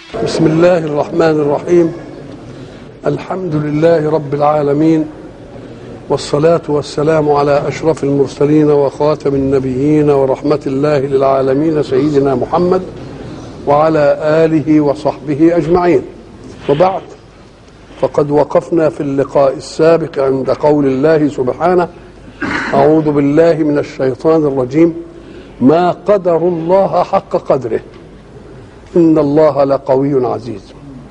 بسم الله الرحمن الرحيم الحمد لله رب العالمين والصلاة والسلام على أشرف المرسلين وخاتم النبيين ورحمة الله للعالمين سيدنا محمد وعلى آله وصحبه أجمعين وبعد فقد وقفنا في اللقاء السابق عند قول الله سبحانه أعوذ بالله من الشيطان الرجيم ما قدر الله حق قدره إن الله لقوي عزيز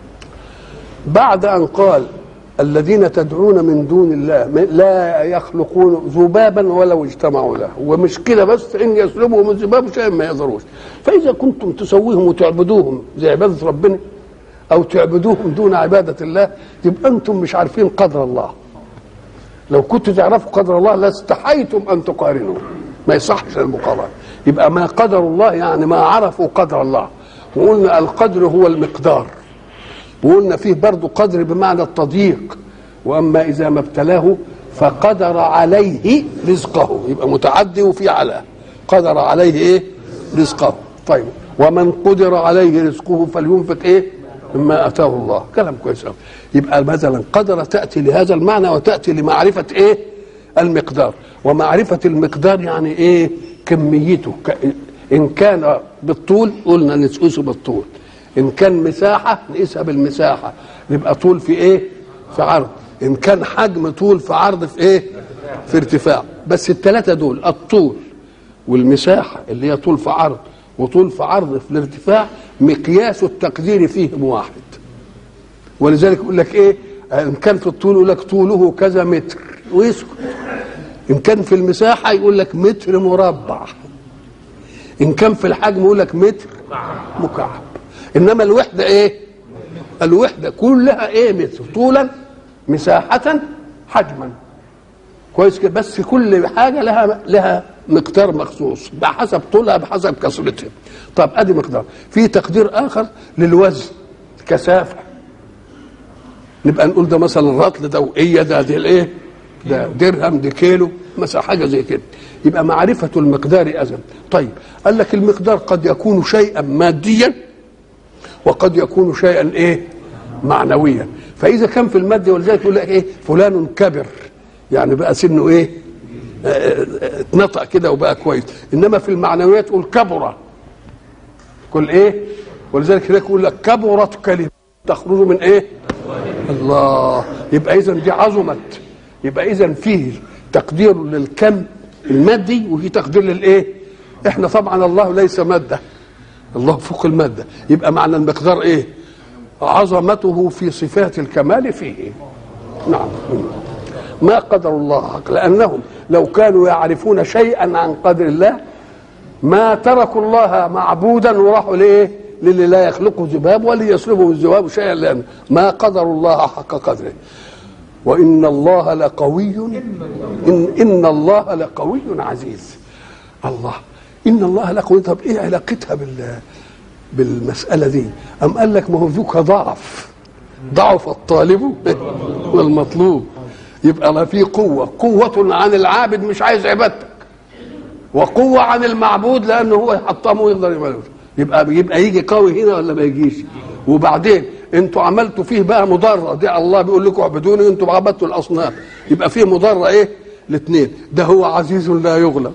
بعد أن قال الذين تدعون من دون الله لا يخلقون ذبابا ولو اجتمعوا له ومش كده بس ان يسلبهم الذباب شيئا ما يقدروش فاذا كنتم تسويهم وتعبدوهم زي عباده ربنا او تعبدوهم دون عباده الله يبقى انتم مش عارفين قدر الله لو كنتوا تعرفوا قدر الله لاستحيتم ان تقارنوا ما يصحش المقارنه يبقى ما قدر الله يعني ما عرفوا قدر الله وقلنا القدر هو المقدار وقلنا فيه برضه قدر بمعنى التضييق واما اذا ما ابتلاه فقدر عليه رزقه يبقى متعدي وفي على قدر عليه ايه رزقه طيب ومن قدر عليه رزقه فلينفق ايه مما اتاه الله كلام كويس قوي يبقى مثلا قدر تاتي لهذا المعنى وتاتي لمعرفه ايه المقدار ومعرفه المقدار يعني ايه كميته ان كان بالطول قلنا نقيسه بالطول ان كان مساحه نقيسها بالمساحه يبقى طول في ايه في عرض ان كان حجم طول في عرض في ايه في ارتفاع بس الثلاثه دول الطول والمساحه اللي هي طول في عرض وطول في عرض في الارتفاع مقياس التقدير فيهم واحد ولذلك يقول لك ايه ان كان في الطول يقول لك طوله كذا متر ويسكت ان كان في المساحه يقول لك متر مربع ان كان في الحجم يقول لك متر مكعب انما الوحده ايه الوحده كلها ايه متر طولا مساحه حجما كويس كده بس كل حاجه لها لها مقدار مخصوص بحسب طولها بحسب كثرتها طب ادي مقدار في تقدير اخر للوزن كثافه نبقى نقول ده مثلا رطل ده وقيه ده دي الايه ده درهم دي كيلو مثلا حاجه زي كده يبقى معرفه المقدار اذن طيب قال لك المقدار قد يكون شيئا ماديا وقد يكون شيئا ايه معنويا فاذا كان في المادة ولذلك يقول لك ايه فلان كبر يعني بقى سنه ايه اتنطق كده وبقى كويس انما في المعنويات تقول كبر كل ايه ولذلك هناك يقول لك كبرت كلمه تخرج من ايه الله يبقى اذا دي عظمت يبقى اذا فيه تقدير للكم المادي وفي تقدير للايه احنا طبعا الله ليس ماده الله فوق الماده يبقى معنى المقدار ايه عظمته في صفات الكمال فيه نعم ما قدر الله حق لانهم لو كانوا يعرفون شيئا عن قدر الله ما تركوا الله معبودا وراحوا ليه للي لا يخلقه ذباب ولا يسلبه الذباب شيئا لأنه ما قدر الله حق قدره وإن الله لقوي إن, إن الله لقوي عزيز الله إن الله لقوي طب إيه علاقتها بال بالمسألة دي أم قال لك ما هو ذوك ضعف ضعف الطالب والمطلوب يبقى لا في قوة قوة عن العابد مش عايز عبادتك وقوة عن المعبود لأنه هو يحطمه ويقدر يعمله يبقى يبقى يجي قوي هنا ولا ما يجيش وبعدين انتوا عملتوا فيه بقى مضره دي الله بيقول لكم اعبدوني انتوا عبدتوا الاصنام يبقى فيه مضره ايه الاثنين ده هو عزيز لا يغلب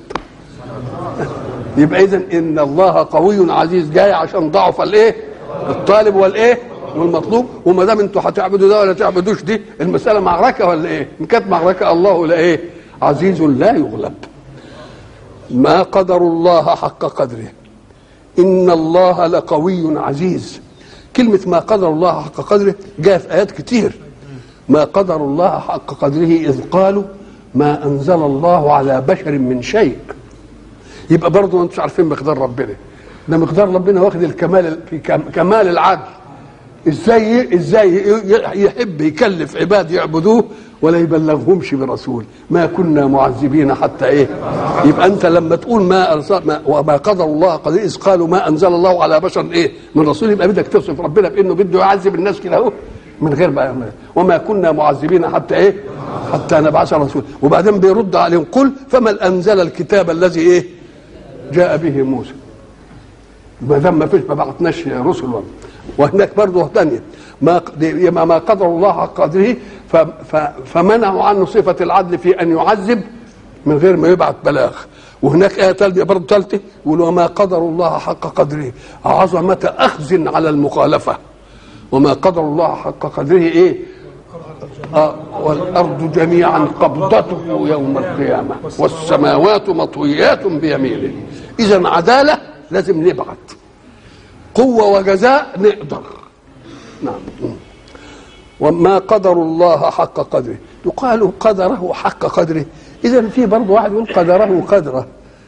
يبقى اذا ان الله قوي عزيز جاي عشان ضعف الايه الطالب والايه والمطلوب وما دام انتوا هتعبدوا ده ولا تعبدوش دي المساله معركه ولا ايه ان كانت معركه الله لا ايه عزيز لا يغلب ما قدر الله حق قدره ان الله لقوي عزيز كلمة ما قدر الله حق قدره جاء في آيات كتير ما قدر الله حق قدره إذ قالوا ما أنزل الله على بشر من شيء يبقى برضه ما انتوش عارفين مقدار ربنا ده مقدار ربنا واخد الكمال في كمال العدل ازاي ازاي يحب يكلف عباد يعبدوه ولا يبلغهمش برسول ما كنا معذبين حتى ايه يبقى انت لما تقول ما ارسل ما وما قدر الله قد اذ قالوا ما انزل الله على بشر ايه من رسول يبقى بدك توصف ربنا بانه بده يعذب الناس كده اهو من غير ما وما كنا معذبين حتى ايه حتى نبعث رسول وبعدين بيرد عليهم قل فمن انزل الكتاب الذي ايه جاء به موسى ما دام ما فيش ما بعتناش رسل وهناك برضه ثانيه ما يبقى ما قدر الله حق قدره ف- ف- فمنعوا عنه صفه العدل في ان يعذب من غير ما يبعث بلاغ وهناك آية ثالثة برضه ثالثة يقول وما قدر الله حق قدره عظمة أخذ على المخالفة وما قدر الله حق قدره إيه آه والأرض جميعا قبضته يوم القيامة والسماوات مطويات بيمينه إذا عدالة لازم نبعت قوة وجزاء نقدر نعم وما قدر الله حق قدره يقال قدره حق قدره اذا في برضه واحد يقول قدره قدره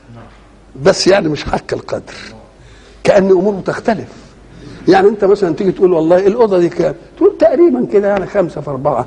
بس يعني مش حق القدر كان اموره تختلف يعني انت مثلا تيجي تقول والله الاوضه دي كام تقول تقريبا كده يعني خمسة في أربعة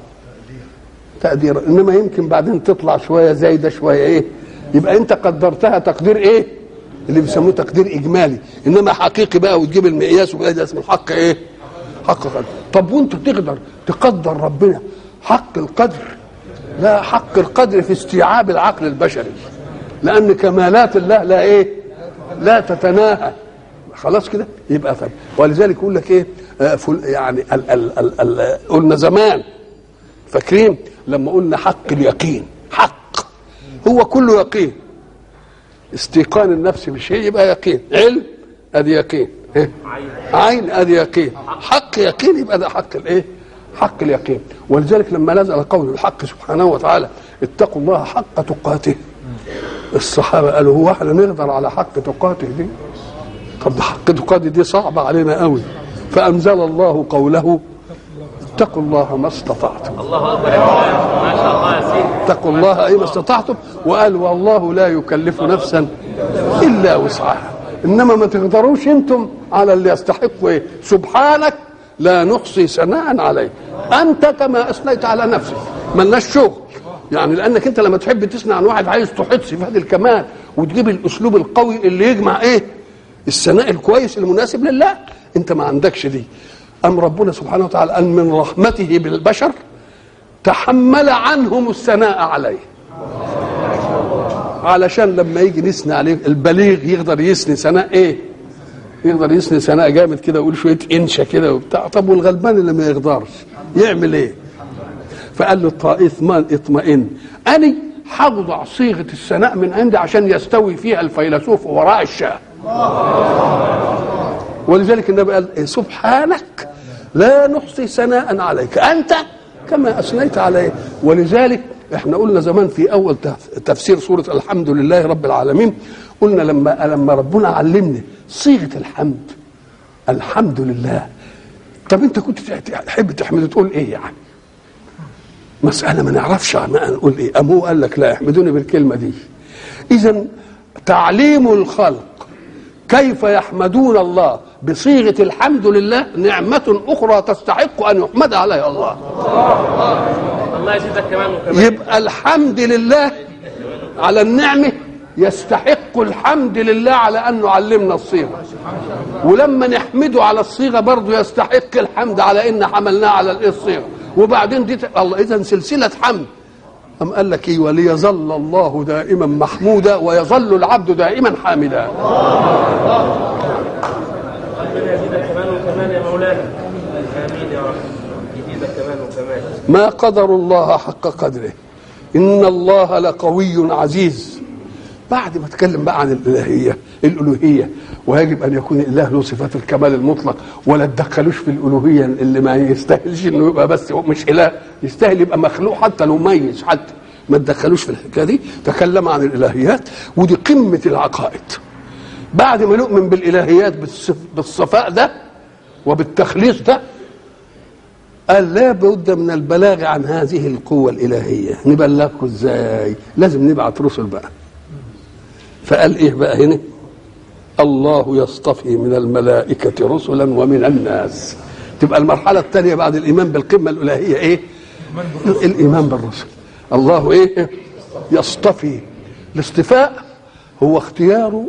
تقدير انما يمكن بعدين تطلع شويه زايده شويه ايه يبقى انت قدرتها تقدير ايه اللي بيسموه تقدير اجمالي انما حقيقي بقى وتجيب المقياس وبقى ده اسمه الحق ايه حق قدر طب وانت تقدر تقدر ربنا حق القدر لا حق القدر في استيعاب العقل البشري لان كمالات الله لا ايه لا تتناهى خلاص كده يبقى فهم ولذلك يقول لك ايه آه فل يعني ال ال ال ال قلنا زمان فاكرين لما قلنا حق اليقين حق هو كله يقين استيقان النفس بشيء يبقى يقين علم ادي يقين إيه؟ عين ادي يقين حق يقين يبقى ده حق الايه حق اليقين ولذلك لما نزل قول الحق سبحانه وتعالى اتقوا الله حق تقاته الصحابه قالوا هو احنا نقدر على حق تقاته دي طب ده حق تقاته دي صعبه علينا قوي فانزل الله قوله اتقوا الله ما استطعتم الله اكبر يا مولانا ما شاء الله يا سيدي اتقوا الله اي ما استطعتم وقال والله لا يكلف نفسا الا وسعها انما ما تقدروش انتم على اللي يستحقوا ايه سبحانك لا نحصي ثناء عليك انت كما اثنيت على نفسك ملناش شغل يعني لانك انت لما تحب تثني عن واحد عايز تحط صفات الكمال وتجيب الاسلوب القوي اللي يجمع ايه الثناء الكويس المناسب لله انت ما عندكش دي ام ربنا سبحانه وتعالى قال من رحمته بالبشر تحمل عنهم الثناء عليه علشان لما يجي نثني عليه البليغ يقدر يثني ثناء ايه يقدر يثني ثناء جامد كده ويقول شويه انشا كده وبتاع طب والغلبان اللي ما يقدرش يعمل ايه فقال له اطمئن اطمئن اني هوضع صيغه الثناء من عندي عشان يستوي فيها الفيلسوف وراء الشاه ولذلك النبي قال إيه سبحانك لا نحصي ثناء عليك انت كما اثنيت عليه ولذلك احنا قلنا زمان في اول تف- تفسير سوره الحمد لله رب العالمين قلنا لما لما ربنا علمني صيغه الحمد الحمد لله طب انت كنت تحب تحمد تقول ايه يعني مسألة ما نعرفش عنها نقول ايه أم هو قال لك لا احمدوني بالكلمة دي إذا تعليم الخلق كيف يحمدون الله بصيغة الحمد لله نعمة أخرى تستحق أن يحمد عليها الله الله يزيدك كمان وكمان يبقى الحمد لله على النعمة يستحق الحمد لله على أنه علمنا الصيغة ولما نحمده على الصيغة برضه يستحق الحمد على إن حملناه على الإيه الصيغة وبعدين دي ت- الله إذا سلسلة حمد أم قال لك إيه وليظل الله دائما محمودا ويظل العبد دائما حامدا ربنا يزيدك كمان وكمان يا مولانا امين يا رب يزيدك كمان وكمان ما قدر الله حق قدره إن الله لقوي عزيز بعد ما اتكلم بقى عن الالهيه الالوهيه ويجب ان يكون الاله له صفات الكمال المطلق ولا تدخلوش في الالوهيه اللي ما يستاهلش انه يبقى بس هو مش اله يستاهل يبقى مخلوق حتى لو ميز حتى ما تدخلوش في الحكايه دي تكلم عن الالهيات ودي قمه العقائد بعد ما نؤمن بالالهيات بالصف- بالصفاء ده وبالتخليص ده قال لا بد من البلاغ عن هذه القوة الإلهية نبلغكم ازاي لازم نبعت رسل بقى فقال ايه بقى هنا الله يصطفي من الملائكة رسلا ومن الناس تبقى المرحلة الثانية بعد الإيمان بالقمة الإلهية ايه الإيمان بالرسل الله ايه يصطفي الاصطفاء هو اختيار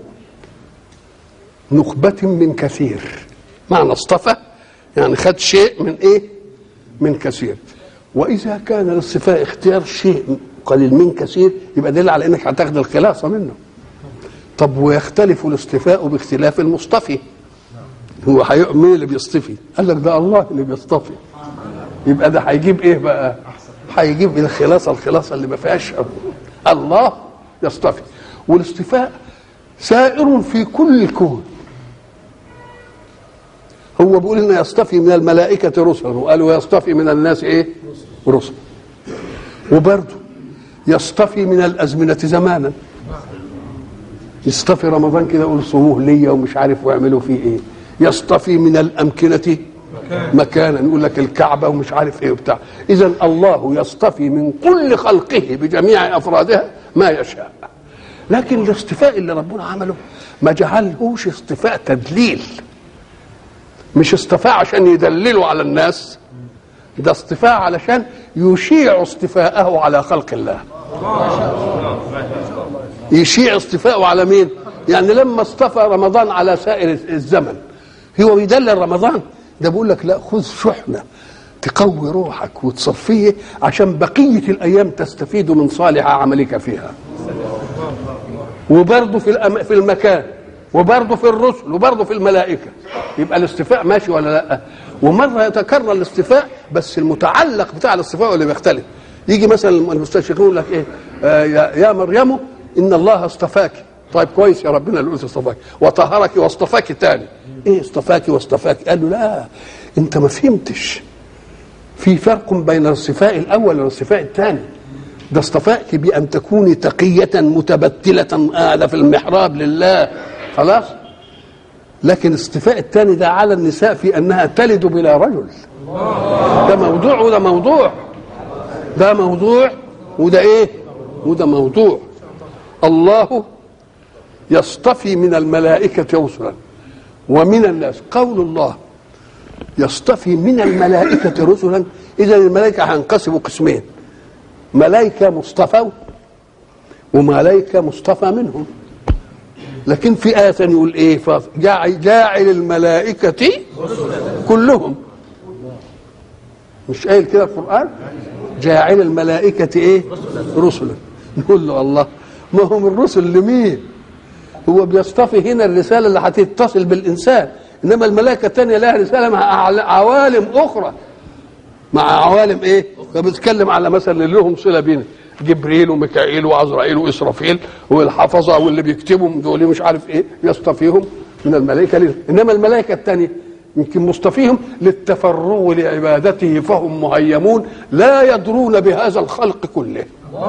نخبة من كثير معنى اصطفى يعني خد شيء من ايه من كثير واذا كان الاصطفاء اختيار شيء قليل من كثير يبقى دليل على انك هتاخد الخلاصه منه طب ويختلف الاصطفاء باختلاف المصطفي هو حي... مين اللي بيصطفي قال لك ده الله اللي بيصطفي يبقى ده هيجيب ايه بقى هيجيب الخلاصه الخلاصه اللي ما فيهاش الله يصطفي والاصطفاء سائر في كل الكون هو بيقول انه يصطفي من الملائكه رسلا وقال ويصطفي من الناس ايه رسل وبرضه يصطفي من الازمنه زمانا يصطفي رمضان كده يقول صوموه ليا ومش عارف ويعملوا فيه ايه يصطفي من الامكنه مكانا يقول لك الكعبه ومش عارف ايه وبتاع اذا الله يصطفي من كل خلقه بجميع افرادها ما يشاء لكن الاصطفاء اللي ربنا عمله ما جعلهوش اصطفاء تدليل مش اصطفاء عشان يدللوا على الناس ده اصطفاء علشان يشيع اصطفاءه على خلق الله يشيع اصطفاءه على مين يعني لما اصطفى رمضان على سائر الزمن هو بيدلل رمضان ده بيقول لك لا خذ شحنه تقوي روحك وتصفيه عشان بقيه الايام تستفيد من صالح عملك فيها وبرضه في الأم... في المكان وبرضه في الرسل وبرضه في الملائكه يبقى الاصطفاء ماشي ولا لا ومره يتكرر الاصطفاء بس المتعلق بتاع الاصطفاء اللي بيختلف يجي مثلا المستشرقين يقول لك ايه آه يا, يا مريم ان الله اصطفاك طيب كويس يا ربنا اللي قلت اصطفاك وطهرك واصطفاك تاني ايه اصطفاك واصطفاك قال له لا انت ما فهمتش في فرق بين الاصطفاء الاول والاصطفاء الثاني ده اصطفاك بان تكوني تقيه متبتله قاعده في المحراب لله خلاص لكن الاصطفاء الثاني ده على النساء في انها تلد بلا رجل ده موضوع وده موضوع ده موضوع وده ايه وده موضوع الله يصطفي من الملائكة رسلا ومن الناس قول الله يصطفي من الملائكة رسلا إذا الملائكة هينقسموا قسمين ملائكة مصطفى وملائكة مصطفى منهم لكن في آية يقول إيه جاعل, جاعل الملائكة كلهم مش قايل كده القرآن جاعل الملائكة إيه رسلا نقول له الله ما هم الرسل لمين هو بيصطفي هنا الرسالة اللي هتتصل بالإنسان إنما الملائكة الثانية لها رسالة مع عوالم أخرى مع عوالم إيه فبتتكلم على مثلا اللي لهم صلة بينا جبريل وميكائيل وعزرائيل وإسرافيل والحفظة واللي بيكتبوا دول مش عارف إيه يصطفيهم من الملائكة ليه. إنما الملائكة الثانية يمكن مصطفيهم للتفرغ لعبادته فهم مهيمون لا يدرون بهذا الخلق كله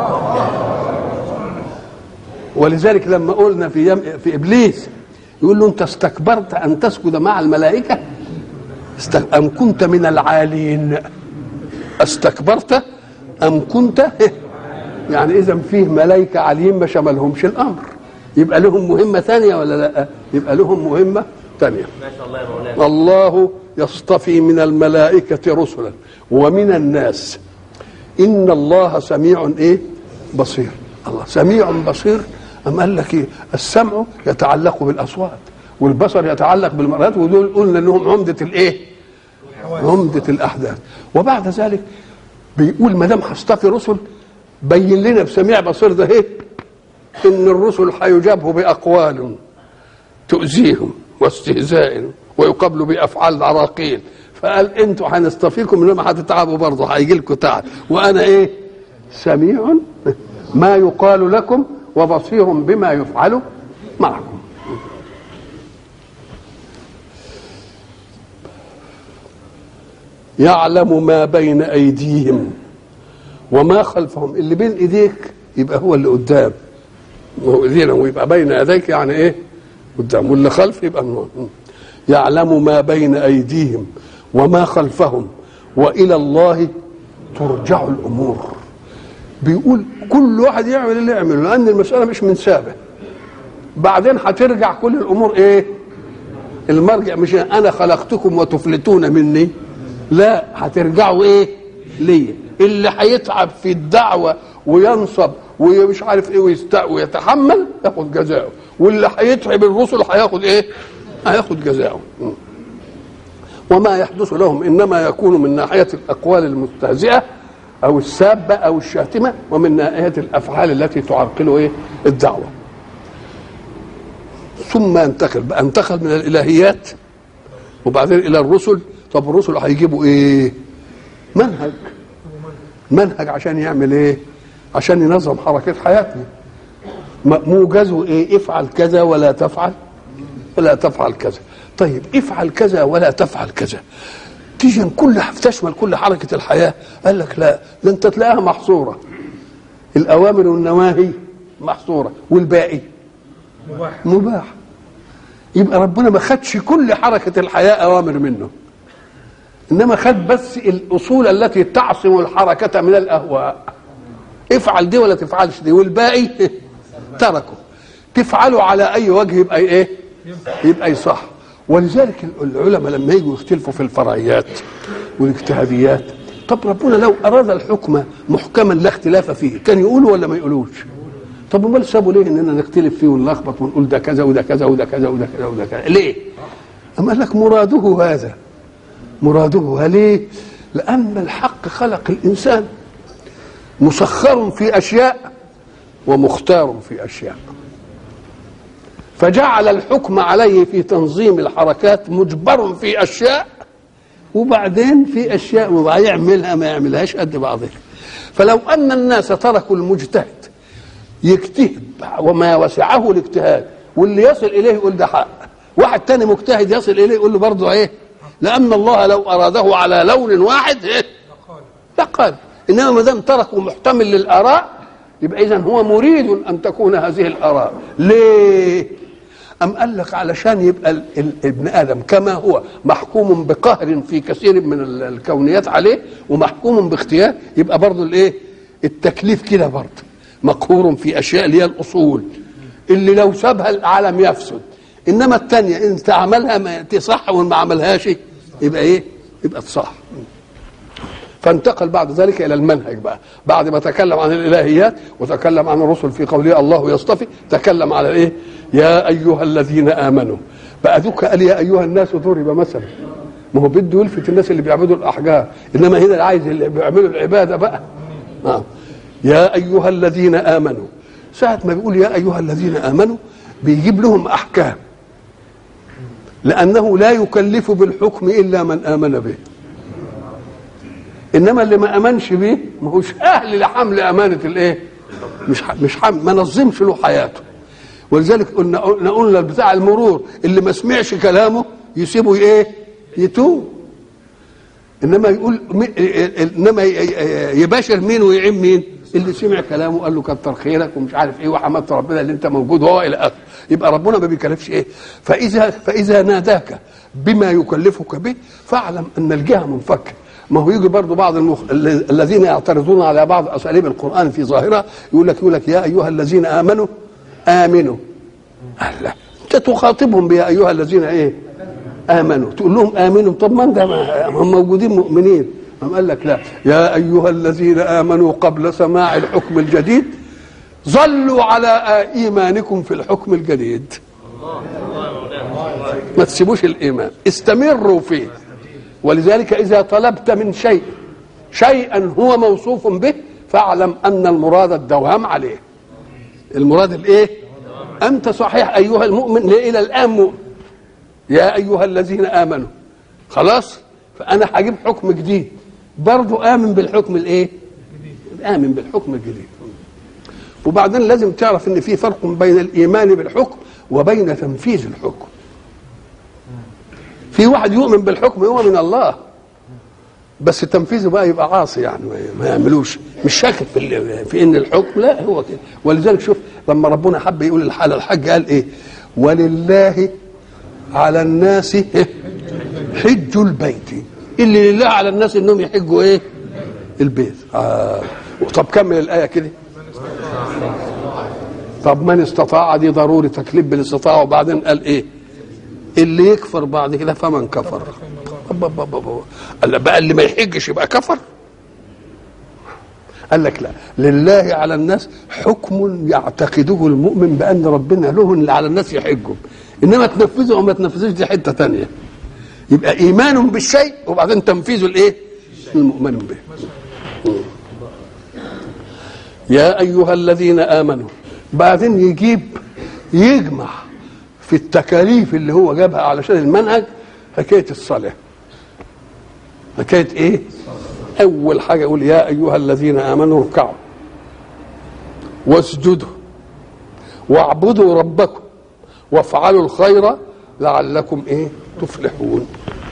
ولذلك لما قلنا في يم في ابليس يقول له انت استكبرت ان تسجد مع الملائكه ام كنت من العالين استكبرت ام كنت يعني اذا فيه ملائكه عاليين ما شملهمش الامر يبقى لهم مهمه ثانيه ولا لا يبقى لهم مهمه ثانيه ما شاء الله يا مولانا الله يصطفي من الملائكه رسلا ومن الناس ان الله سميع ايه بصير الله سميع بصير أم قال لك إيه؟ السمع يتعلق بالأصوات والبصر يتعلق بالمرات ودول قلنا انهم عمدة الايه؟ عمدة الأحداث وبعد ذلك بيقول ما دام هصطفي رسل بين لنا بسميع بصير ده ايه؟ ان الرسل هيجابوا بأقوال تؤذيهم واستهزاء ويقابلوا بأفعال عراقيل فقال انتوا هنصطفيكم انما هتتعبوا برضه هيجي لكم تعب وانا ايه؟ سميع ما يقال لكم وبصير بما يفعل معكم يعلم ما بين ايديهم وما خلفهم اللي بين ايديك يبقى هو اللي قدام وهو ايدينا ويبقى بين يديك يعني ايه قدام واللي خلف يبقى من يعلم ما بين ايديهم وما خلفهم والى الله ترجع الامور بيقول كل واحد يعمل اللي يعمله لان المساله مش من سابه بعدين هترجع كل الامور ايه المرجع مش انا خلقتكم وتفلتون مني لا هترجعوا ايه ليا اللي هيتعب في الدعوه وينصب ومش عارف ايه ويست... ويتحمل ياخد جزاؤه واللي هيتعب الرسل هياخد ايه هياخد جزاؤه وما يحدث لهم انما يكون من ناحيه الاقوال المستهزئه او السابه او الشاتمه ومن ناحيه الافعال التي تعرقل ايه الدعوه ثم ينتقل بقى انتقل من الالهيات وبعدين الى الرسل طب الرسل هيجيبوا ايه منهج منهج عشان يعمل ايه عشان ينظم حركه حياتنا م- موجزه ايه افعل كذا ولا تفعل ولا تفعل كذا طيب افعل كذا ولا تفعل كذا تيجي كل تشمل كل حركه الحياه قال لك لا ده انت تلاقيها محصوره الاوامر والنواهي محصوره والباقي مباح مباح يبقى ربنا ما خدش كل حركه الحياه اوامر منه انما خد بس الاصول التي تعصم الحركه من الاهواء افعل دي ولا تفعلش دي والباقي تركه تفعله على اي وجه يبقى ايه يبقى يصح ولذلك العلماء لما يجوا يختلفوا في الفرعيات والاجتهاديات طب ربنا لو اراد الحكم محكما لا اختلاف فيه كان يقوله ولا ما يقولوش طب امال سابوا ليه اننا نختلف فيه ونلخبط ونقول ده كذا وده كذا وده كذا وده كذا وده كذا ليه اما قال لك مراده هذا مراده ليه لان الحق خلق الانسان مسخر في اشياء ومختار في اشياء فجعل الحكم عليه في تنظيم الحركات مجبر في اشياء وبعدين في اشياء ما يعملها ما يعملهاش قد بعضها فلو ان الناس تركوا المجتهد يجتهد وما وسعه الاجتهاد واللي يصل اليه يقول ده حق واحد تاني مجتهد يصل اليه يقول له برضه ايه لان الله لو اراده على لون واحد ايه لقال انما ما دام تركوا محتمل للاراء يبقى اذا هو مريد ان تكون هذه الاراء ليه أم قال لك علشان يبقى ال- ال- ابن آدم كما هو محكوم بقهر في كثير من ال- الكونيات عليه ومحكوم باختيار يبقى برضه الايه التكليف كده برضه مقهور في أشياء اللي هي الأصول اللي لو سابها العالم يفسد إنما الثانية إن تعملها ما تصح وإن ما عملهاش يبقى إيه يبقى تصح فانتقل بعد ذلك الى المنهج بقى بعد ما تكلم عن الالهيات وتكلم عن الرسل في قوله الله يصطفي تكلم على ايه يا ايها الذين امنوا بقى ذوك قال يا ايها الناس ضرب مثلا ما هو بده يلفت الناس اللي بيعبدوا الاحجار انما هنا عايز اللي بيعملوا العباده بقى آه. يا ايها الذين امنوا ساعه ما بيقول يا ايها الذين امنوا بيجيب لهم احكام لانه لا يكلف بالحكم الا من امن به انما اللي ما امنش بيه ما هوش اهل لحمل امانه الايه مش ح- مش حمل ما نظمش له حياته ولذلك قلنا قلنا قلنا بتاع المرور اللي ما سمعش كلامه يسيبه ايه يتوب انما يقول مي- انما ي- ي- يباشر مين ويعين مين اللي سمع كلامه قال له كتر خيرك ومش عارف ايه وحمدت ربنا اللي انت موجود وهو الى اخره يبقى ربنا ما بيكلفش ايه فاذا فاذا ناداك بما يكلفك به فاعلم ان الجهه منفكه ما هو يجي برضه بعض المخ... ال- الذين يعترضون على بعض اساليب القران في ظاهرها يقول لك يقول لك يا ايها الذين امنوا امنوا الله انت تخاطبهم بيا ايها الذين ايه امنوا تقول لهم امنوا طب ما انت ما- هم موجودين مؤمنين قام قال لك لا يا ايها الذين امنوا قبل سماع الحكم الجديد ظلوا على ايمانكم في الحكم الجديد ما تسيبوش الايمان استمروا فيه ولذلك اذا طلبت من شيء شيئا هو موصوف به فاعلم ان المراد الدوام عليه المراد الايه انت صحيح ايها المؤمن لا الى الان مؤمن يا ايها الذين امنوا خلاص فانا هجيب حكم جديد برضو امن بالحكم الايه امن بالحكم الجديد وبعدين لازم تعرف ان في فرق بين الايمان بالحكم وبين تنفيذ الحكم في واحد يؤمن بالحكم هو من الله بس تنفيذه بقى يبقى عاصي يعني ما- ما يعملوش مش شاكك في ال- في ان الحكم لا هو كده ولذلك شوف لما ربنا حب يقول الحاله الحج قال ايه ولله على الناس حج البيت اللي لله على الناس انهم يحجوا ايه البيت آه. طب كمل الايه كده طب من استطاع دي ضروري تكليف بالاستطاعه وبعدين قال ايه اللي يكفر بعد كده فمن كفر أب- أب- أب- أب. قال بقى اللي ما يحجش يبقى كفر قال لك لا لله على الناس حكم يعتقده المؤمن بان ربنا له اللي على الناس يحجهم انما تنفذه او ما تنفذوش دي حته تانية يبقى ايمان بالشيء وبعدين تنفيذه الايه المؤمن به يا ايها الذين امنوا بعدين يجيب يجمع في التكاليف اللي هو جابها علشان المنهج حكايه الصلاه حكايه ايه اول حاجه يقول يا ايها الذين امنوا اركعوا واسجدوا واعبدوا ربكم وافعلوا الخير لعلكم ايه تفلحون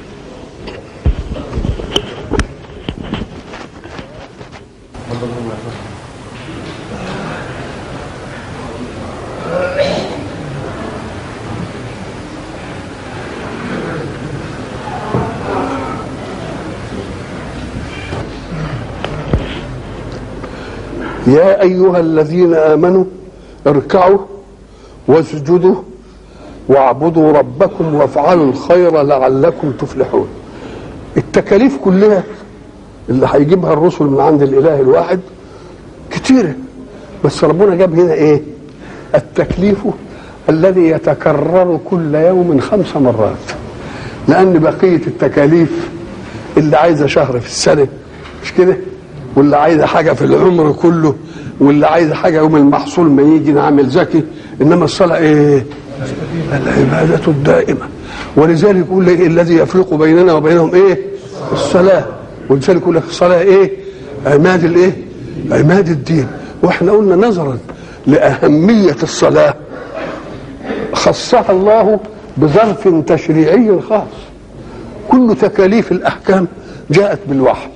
يا ايها الذين امنوا اركعوا واسجدوا واعبدوا ربكم وافعلوا الخير لعلكم تفلحون التكاليف كلها اللي هيجيبها الرسل من عند الاله الواحد كتيره بس ربنا جاب هنا ايه التكليف الذي يتكرر كل يوم خمس مرات لان بقيه التكاليف اللي عايزه شهر في السنه مش كده واللي عايزه حاجه في العمر كله واللي عايزه حاجه يوم المحصول ما يجي نعمل زكي انما الصلاه ايه العباده الدائمه ولذلك يقول لك الذي يفرق بيننا وبينهم ايه الصلاه ولذلك يقول لك الصلاه ايه عماد الايه عماد الدين واحنا قلنا نظرا لاهميه الصلاه خصها الله بظرف تشريعي خاص كل تكاليف الاحكام جاءت بالوحي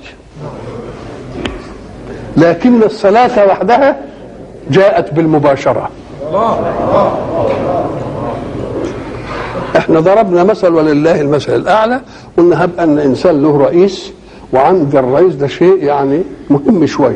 لكن الصلاة وحدها جاءت بالمباشرة احنا ضربنا مثل ولله المثل الأعلى قلنا هب أن إنسان له رئيس وعند الرئيس ده شيء يعني مهم شوية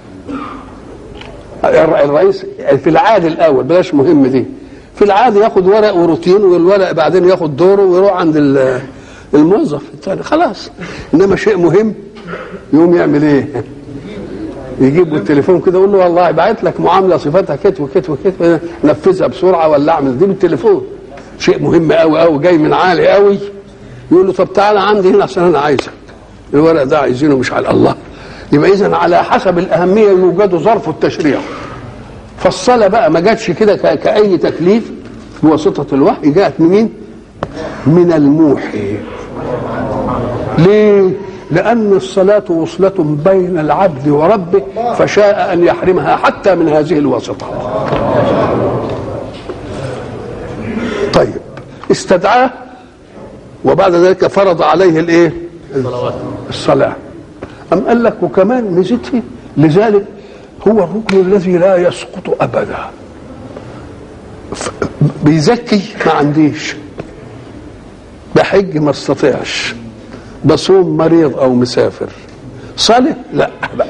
الرئيس في العادي الأول بلاش مهم دي في العادي ياخد ورق وروتين والورق بعدين ياخد دوره ويروح عند الموظف الثاني خلاص انما شيء مهم يقوم يعمل ايه؟ يجيب التليفون كده يقول له والله بعت لك معامله صفاتها كت وكت وكت نفذها بسرعه ولا اعمل دي بالتليفون شيء مهم قوي قوي جاي من عالي قوي يقول له طب تعالى عندي هنا عشان انا عايزك الورق ده عايزينه مش على الله يبقى اذا على حسب الاهميه يوجد ظرف التشريع فالصلاه بقى ما جاتش كده كاي تكليف بواسطه الوحي جاءت منين؟ من الموحي ليه؟ لأن الصلاة وصلة بين العبد وربه فشاء أن يحرمها حتى من هذه الواسطة طيب استدعاه وبعد ذلك فرض عليه الايه الصلاة أم قال لك وكمان ميزته لذلك هو الركن الذي لا يسقط أبدا بيزكي ما عنديش بحج ما استطيعش بصوم مريض او مسافر صلي لا بقى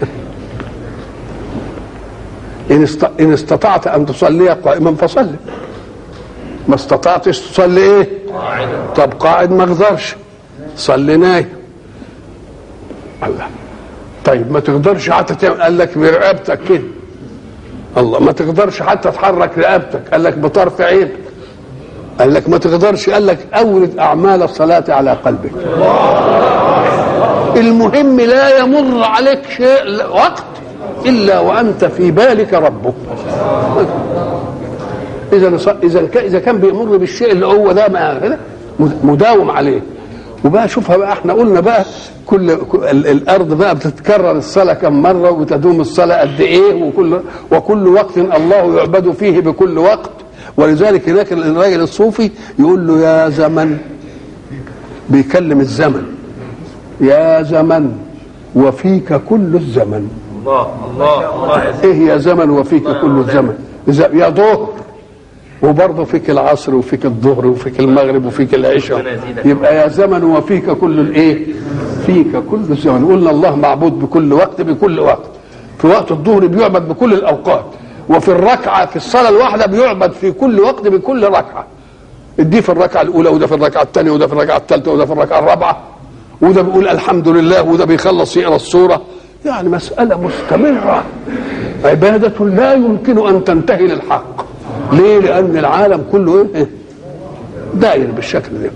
إن, است... إن استطعت أن تصلي قائما فصلي ما استطعتش تصلي إيه طب قاعد ما اقدرش صلي نايم الله طيب ما تقدرش حتى تعمل قال لك برقبتك كده الله ما تقدرش حتى تحرك رقبتك قال لك بطرف عينك قال لك ما تقدرش قال لك اورد اعمال الصلاه على قلبك المهم لا يمر عليك شيء وقت الا وانت في بالك ربك اذا اذا اذا كان بيمر بالشيء اللي هو ده ما مداوم عليه وبقى شوفها بقى احنا قلنا بقى كل الارض بقى بتتكرر الصلاه كم مره وتدوم الصلاه قد ايه وكل وكل وقت الله يعبد فيه بكل وقت ولذلك هناك الراجل الصوفي يقول له يا زمن بيكلم الزمن يا زمن وفيك كل الزمن الله الله الله ايه يا زمن وفيك كل الزمن إذا يا ظهر وبرضه فيك العصر وفيك الظهر وفيك المغرب وفيك العشاء يبقى يا زمن وفيك كل الايه فيك كل الزمن قلنا الله معبود بكل وقت بكل وقت في وقت الظهر بيعبد بكل الاوقات وفي الركعه في الصلاه الواحده بيعبد في كل وقت بكل ركعه دي في الركعه الاولى وده في الركعه الثانيه وده في الركعه الثالثه وده في الركعه الرابعه وده بيقول الحمد لله وده بيخلص يقرا السوره يعني مساله مستمره عباده لا يمكن ان تنتهي للحق ليه لان العالم كله ايه داير بالشكل ده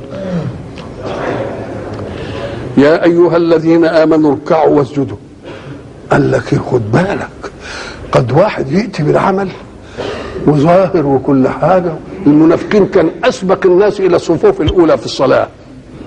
يا ايها الذين امنوا اركعوا واسجدوا قال لك خد بالك قد واحد ياتي بالعمل وظاهر وكل حاجه المنافقين كان اسبق الناس الى الصفوف الاولى في الصلاه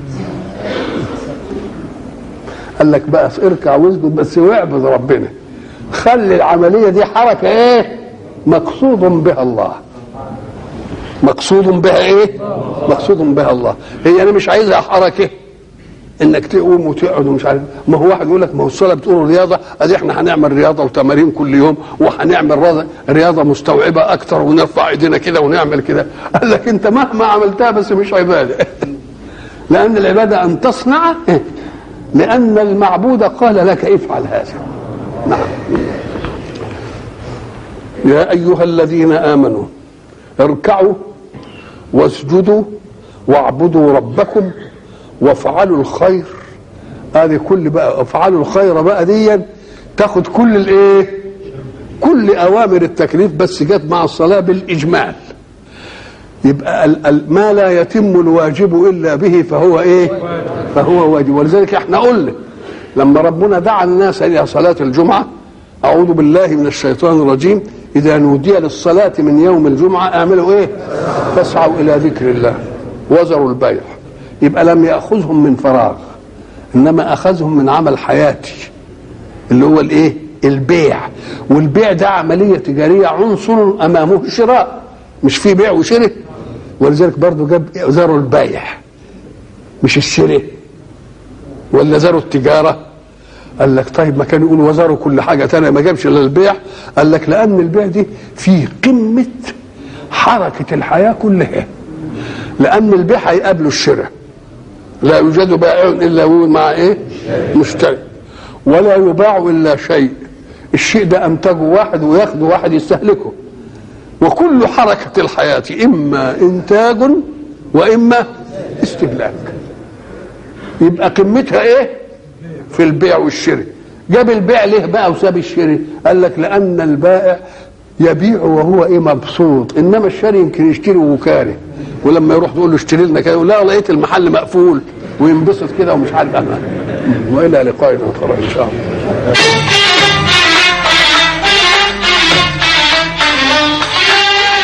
قال لك بقى اركع واسجد بس واعبد ربنا خلي العمليه دي حركه ايه مقصود بها الله مقصود بها ايه مقصود بها الله هي انا مش عايزها حركه انك تقوم وتقعد ومش عارف ما هو واحد يقول لك ما هو الصلاه بتقول رياضه ادي احنا هنعمل رياضه وتمارين كل يوم وهنعمل رياضه رياضه مستوعبه اكتر ونرفع ايدينا كده ونعمل كده قال لك انت مهما عملتها بس مش عباده لان العباده ان تصنع لان المعبود قال لك افعل هذا نعم يا ايها الذين امنوا اركعوا واسجدوا واعبدوا ربكم وافعلوا الخير هذه كل بقى افعلوا الخير بقى دي تاخد كل الايه كل اوامر التكليف بس جت مع الصلاه بالاجمال يبقى ال- ال- ما لا يتم الواجب الا به فهو ايه فهو واجب ولذلك احنا قلنا لما ربنا دعا الناس الى صلاه الجمعه اعوذ بالله من الشيطان الرجيم اذا نودي للصلاه من يوم الجمعه اعملوا ايه فاسعوا الى ذكر الله وذروا البيع يبقى لم ياخذهم من فراغ انما اخذهم من عمل حياتي اللي هو الايه البيع والبيع ده عمليه تجاريه عنصر امامه الشراء مش في بيع وشراء ولذلك برضه جاب ذروا البيع مش الشراء ولا ذروا التجاره قال لك طيب ما كان يقول وزروا كل حاجه تانية ما جابش الا البيع قال لك لان البيع دي فيه قمه حركه الحياه كلها لان البيع هيقابله الشراء لا يوجد بائع الا هو مع ايه مشتري ولا يباع الا شيء الشيء ده انتجه واحد وياخده واحد يستهلكه وكل حركه الحياه اما انتاج واما استهلاك يبقى قمتها ايه في البيع والشراء جاب البيع ليه بقى وساب الشراء قال لك لان البائع يبيع وهو ايه مبسوط انما الشاري يمكن يشتري وكاره ولما يروح تقول له اشتري لنا كده يقول لا لقيت المحل مقفول وينبسط كده ومش عارف انا والى لقاء اخر ان شاء الله